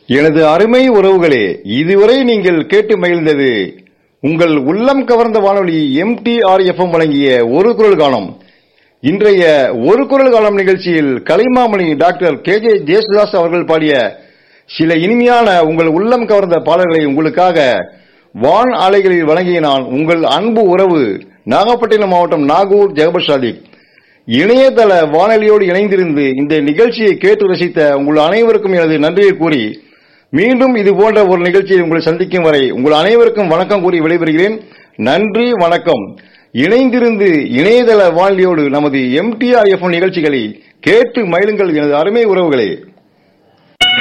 எனது அருமை உறவுகளே இதுவரை நீங்கள் கேட்டு மகிழ்ந்தது உங்கள் உள்ளம் கவர்ந்த வானொலி எம்டிஆர்எஃப்எம் வழங்கிய ஒரு குரல் காலம் இன்றைய ஒரு குரல் காலம் நிகழ்ச்சியில் Kalaimamani doctor K J Jesudas அவர்கள் பாடிய சில இனிமையான உங்கள் உள்ளம் கவர்ந்த பாடல்களை உங்களுக்காக வான் ஆலைகளில் வழங்கிய நான் உங்கள் அன்பு உறவு நாகப்பட்டினம் மாவட்டம் நாகூர் ஜெகபர் சாதிக் இணையதள வானொலியோடு இணைந்திருந்து இந்த நிகழ்ச்சியை கேட்டு ரசித்த உங்கள் அனைவருக்கும் எனது நன்றியை கூறி மீண்டும் இது போன்ற ஒரு நிகழ்ச்சியை உங்களை சந்திக்கும் வரை உங்கள் அனைவருக்கும் வணக்கம் கூறி விடைபெறுகிறேன் நன்றி வணக்கம் இணைந்திருந்து இணையதள வானொலியோடு நமது எம்டிஆர் எஃப் நிகழ்ச்சிகளை கேட்டு மயிலுங்கள் எனது அருமை உறவுகளே